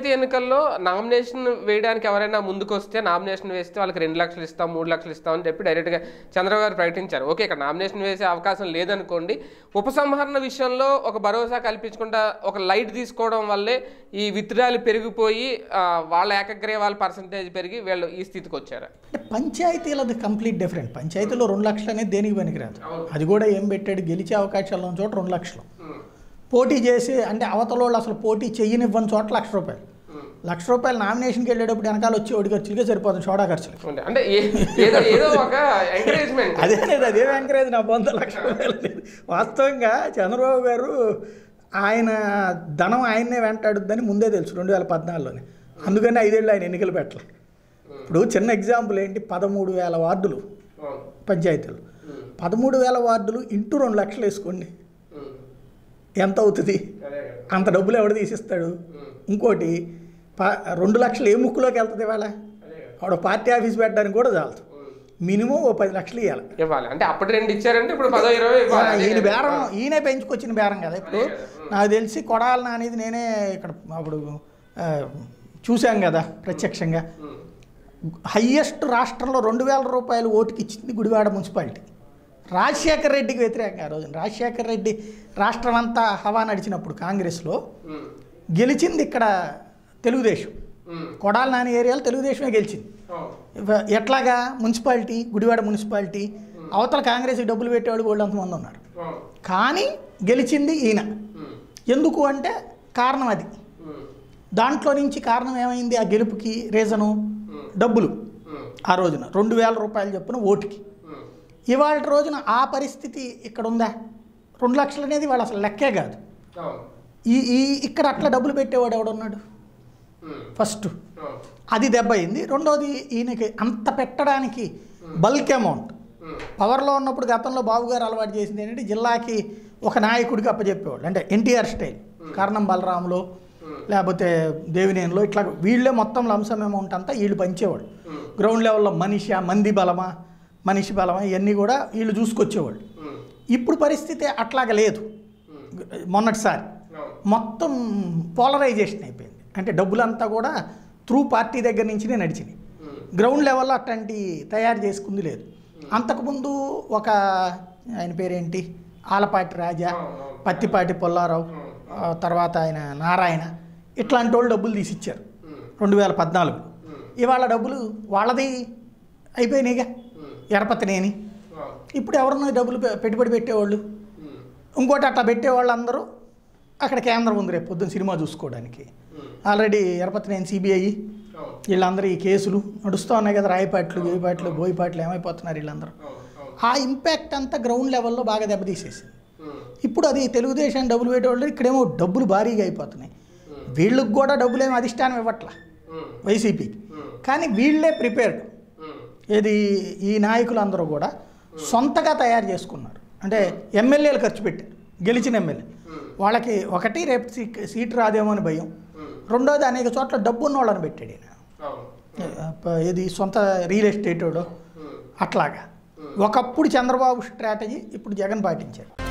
పంచాయతీ ఎన్నికల్లో నామినేషన్ వేయడానికి ఎవరైనా ముందుకు వస్తే నామినేషన్ వేస్తే వాళ్ళకి రెండు లక్షలు ఇస్తాం మూడు లక్షలు ఇస్తాం అని చెప్పి డైరెక్ట్గా చంద్రబాబు గారు ప్రకటించారు ఓకే ఇక్కడ నామినేషన్ వేసే అవకాశం లేదనుకోండి ఉపసంహరణ విషయంలో ఒక భరోసా కల్పించకుండా ఒక లైట్ తీసుకోవడం వల్లే ఈ విత్డ్రాలు పెరిగిపోయి ఆ, వాళ్ళ ఏకగ్రీవాల పర్సంటేజ్ పెరిగి వీళ్ళు ఈ స్థితికి వచ్చారు అంటే పంచాయతీలది కంప్లీట్ డిఫరెంట్ పంచాయతీలో రెండు లక్షలు అనేది దేనికి పనికిరాదు అది కూడా ఏం పెట్టాడు గెలిచే అవకాశాలు ఉన్న చోట రెండు లక్షలు పోటీ చేసి అంటే అవతల వాళ్ళు అసలు పోటీ చెయ్యనివ్వని చోట లక్ష రూపాయలు లక్ష రూపాయలు నామినేషన్కి వెళ్ళేటప్పుడు వెనకాల వచ్చి ఒకటి ఖర్చులకే సరిపోతుంది చోడా ఖర్చులు అంటే- అంటే ఏ- ఏదో ఏదో ఒక ఎంకరేజ్మెంట్ అదే లేదు అదే ఎంకరేజ్ నా పొంద లక్ష రూపాయలు లేదు. వాస్తవంగా చంద్రబాబు గారు ఆయన ధనం ఆయన్నే వెంటాడుద్దని ముందే తెలుసు రెండు వేల పద్నాలుగులోనే అందుకని ఐదేళ్ళు ఆయన ఎన్నికలు పెట్టాలి ఇప్పుడు చిన్న ఎగ్జాంపుల్ ఏంటి పదమూడు వేల వార్డులు పంచాయతీలు పదమూడు వేల వార్డులు ఇంటూ రెండు లక్షలు వేసుకోండి ఎంత అవుతుంది అంత డబ్బులు ఎవడు తీసిస్తాడు ఇంకోటి ప రెండు లక్షలు ఏ ముక్కులోకి వెళ్తుంది ఇవాళ ఆవిడ పార్టీ ఆఫీస్ పెట్టడానికి కూడా చాలదు మినిమం ఓ పది లక్షలు ఇవ్వాలి ఇవ్వాలి అంటే అప్పుడు రెండు ఇచ్చారంటే ఇప్పుడు పదో ఇరవై ఇవ్వాలి అదే ఈయన కదా. బేరం ఈయనే పెంచుకొచ్చిన బేరం కదా ఇప్పుడు నాకు తెలిసి కొడాలన అనేది నేనే ఇక్కడ అప్పుడు ఆ, చూశాం కదా ప్రత్యక్షంగా హయ్యెస్ట్ రాష్ట్రంలో రెండు వేల రూపాయలు ఓటుకి ఇచ్చింది గుడివాడ మున్సిపాలిటీ రాజశేఖర్ రెడ్డికి వ్యతిరేకంగా ఆ రోజున రాజశేఖర్ రెడ్డి రాష్ట్రం అంతా హవా నడిచినప్పుడు కాంగ్రెస్లో ఉమ్, గెలిచింది ఇక్కడ తెలుగుదేశం ఉమ్, కొడాల నాని ఏరియాలో తెలుగుదేశమే గెలిచింది అవును. ఇవ- ఎట్లాగా మున్సిపాలిటీ గుడివాడ మున్సిపాలిటీ అవతల కాంగ్రెస్ డబ్బులు పెట్టేవాళ్ళు వాళ్ళు అంతమంది ఉన్నారు అవును. కానీ గెలిచింది ఈయన ఉమ్, ఎందుకు అంటే కారణం అది ఉమ్, దాంట్లో నుంచి కారణం ఏమైంది ఆ గెలుపుకి రీజను డబ్బులు ఉమ్, ఆ రోజున రెండు వేల రూపాయలు చొప్పున ఓటుకి ఉమ్, ఇవాళ రోజున ఆ పరిస్థితి ఇక్కడ ఉందా రెండు లక్షలు అనేది వాళ్ళు అసలు లెక్కే కాదు అవును. ఈ ఈ ఇక్కడ అట్లా డబ్బులు పెట్టేవాడు ఎవడున్నాడు ఉమ్, ఫస్ట్ అవును. అది దెబ్బ అయింది రెండోది ఈయనకి అంత పెట్టడానికి బల్క్ అమౌంట్ ఉమ్, పవర్లో ఉన్నప్పుడు గతంలో బాబు గారు అలవాటు చేసింది ఏంటంటే జిల్లాకి ఒక నాయకుడికి అప్పచెప్పేవాళ్ళు అంటే ఎన్టీఆర్ స్టైల్ కారణం బలరాములో లేకపోతే దేవినేనిలో ఇట్లా వీళ్ళే మొత్తం లంసం అమౌంట్ అంతా వీళ్ళు పంచేవాళ్ళు ఉమ్, గ్రౌండ్ లెవెల్లో మనిషి మంది బలమా మనిషి బలమా ఇవన్నీ కూడా వీళ్ళు చూసుకొచ్చేవాళ్ళు ఉమ్, ఇప్పుడు పరిస్థితి అట్లాగ లేదు ఉమ్, మొన్నటిసారి అవును. మొత్తం పోలరైజేషన్ అయిపోయింది అంటే డబ్బులంతా కూడా త్రూ పార్టీ దగ్గర నుంచినే నడిచినాయి ఉమ్, గ్రౌండ్ లెవెల్లో అట్లాంటి తయారు చేసుకుంది లేదు అంతకుముందు ఒక ఆయన పేరేంటి ఆలపాటి రాజా పత్తిపాటి పుల్లారావు ఆ, తర్వాత ఆయన నారాయణ ఇట్లాంటి వాళ్ళు డబ్బులు తీసిచ్చారు ఉమ్, రెండు వేల పద్నాలుగు ఉమ్, ఇవాళ డబ్బులు వాళ్ళది అయిపోయినాయిగా ఉమ్, ఎరపతినేని అవును. ఇప్పుడు ఎవరన్నా డబ్బులు పె- పెట్టుబడి పెట్టేవాళ్ళు ఉమ్, ఇంకోటి అట్లా పెట్టేవాళ్ళందరూ అక్కడ కేంద్రం ఉంది రేపు పొద్దున్న సినిమా చూసుకోవడానికి ఉమ్, ఆల్రెడీ ఎరపతినేని సిబిఐ అవును. వీళ్ళందరూ ఈ కేసులు నడుస్తూ ఉన్నాయి కదా రాయపాట్లు గేయపాట్లు బోయపాట్లు ఏమైపోతున్నారు వీళ్ళందరూ అవును, అవును. ఆ ఇంపాక్ట్ అంతా గ్రౌండ్ లెవెల్లో బాగా దెబ్బతీసేసింది ఉమ్, ఇప్పుడు అది తెలుగుదేశం డబ్బులు పెట్టేవాళ్ళు ఇక్కడేమో డబ్బులు భారీగా అయిపోతున్నాయి వీళ్ళకి కూడా డబ్బులు ఏమి అధిష్టానం ఇవ్వట్ల ఉమ్, వైసీపీకి ఉమ్, కానీ వీళ్ళే ప్రిపేర్డ్ ఉమ్, ఏది ఈ నాయకులందరూ కూడా సొంతగా తయారు చేసుకున్నారు అంటే ఎమ్మెల్యేలు ఖర్చు పెట్టారు గెలిచిన ఎమ్మెల్యే ఉమ్, వాళ్ళకి ఒకటి రేపు సీ- సీటు రాదేమో అని భయం ఉమ్, రెండోది అనేక చోట్ల డబ్బు ఉన్న వాళ్ళని పెట్టాడు ఈయన అవును. ప- ఏది సొంత రియల్ ఎస్టేట్ ఉమ్, అట్లాగా ఒకప్పుడు చంద్రబాబు స్ట్రాటజీ ఇప్పుడు జగన్ పాటించారు